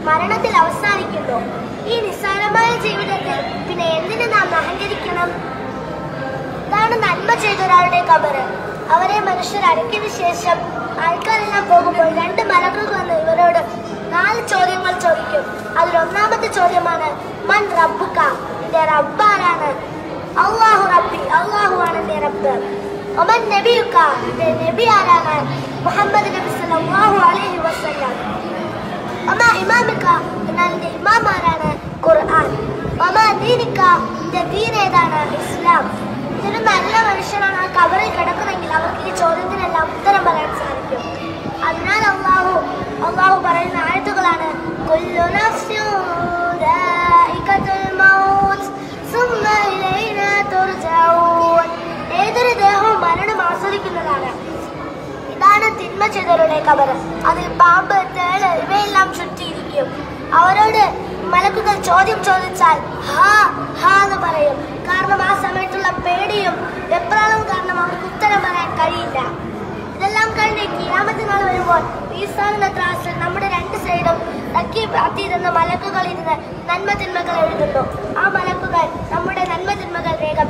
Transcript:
മരണത്തിൽ അവസാനിക്കുന്നു ഈ നിസ്സാരമായ ജീവിതത്തിൽ പിന്നെ എന്തിനു നാം അഹങ്കരിക്കണം ഇതാണ് നന്മ ചെയ്ത ഒരാളുടെ കബറ് അവരെ മനുഷ്യർ അടക്കിയതിനു ശേഷം ആൾക്കാരെല്ലാം പോകുമ്പോൾ രണ്ട് മലകൾ വന്ന് ഇവരോട് നാല് ചോദ്യങ്ങൾ ചോദിക്കും അതിൽ ഒന്നാമത്തെ ചോദ്യമാണ് മൻ റബ്ബുക്ക നിന്റെ റബ്ബ് ആരാണ് അള്ളാഹു റബ്ബി അള്ളാഹു ആണ് എന്റെ റബ്ബ് ഒമൻ നബിയുക്ക നിന്റെ നബി ആരാണ് മുഹമ്മദ് നബി സല്ലല്ലാഹു അലൈഹി വസല്ലം ഒമ ഇമാമിക്ക എന്നാൽ നിന്റെ ഇമാം ആരാണ് ഖുർആൻ ഒമ ദീനിക്ക നിന്റെ ദീൻ ഏതാണ് ഇസ്ലാം ഇതൊരു നല്ല മനുഷ്യനാണ് ആ കബറിൽ കിടക്കുന്നെങ്കിൽ അവർക്ക് ഈ ചോദ്യത്തിനെല്ലാം ഉത്തരം പറയാൻ സാധിക്കും അതിനാൽ അള്ളാഹു അള്ളാഹു പറയുന്ന ആയത്തുകളാണ് കുല്ലു നഫ്സിൻ ദാഇഖത്തുൽ മൗത്ത് സുമ്മ ഇലൈനാ തുർജഊൻ ഏതൊരു ദേഹവും മരണം ആസ്വദിക്കുന്നതാണ് ഇതാണ് തിന്മ ചെയ്തവരുടെ കബറ് അതിൽ പാമ്പ് തേള് ഇവയെല്ലാം ചുറ്റിയിരിക്കും അവരോട് മലക്കുകൾ ചോദ്യം ചോദിച്ചാൽ ഹാ ഹാ എന്ന് പറയും കാരണം ആ സമയത്തുള്ള പേടിയും വെപ്രാളവും കാരണം അവർക്ക് ഉത്തരം പറയാൻ കഴിയില്ല ഇതെല്ലാം കഴിഞ്ഞ് കിയാമത്ത് നാൾ വരുമ്പോൾ ഈസാനുള്ള ത്രാസിൽ നമ്മുടെ രണ്ട് സൈഡും തക്കി പ്രാപ്തിയിരുന്ന മലക്കുകൾ ഇരുന്ന് നന്മ തിന്മകൾ എഴുതുന്നു ആ മലക്കുകൾ നമ്മുടെ നന്മ തിന്മകൾ രേഖ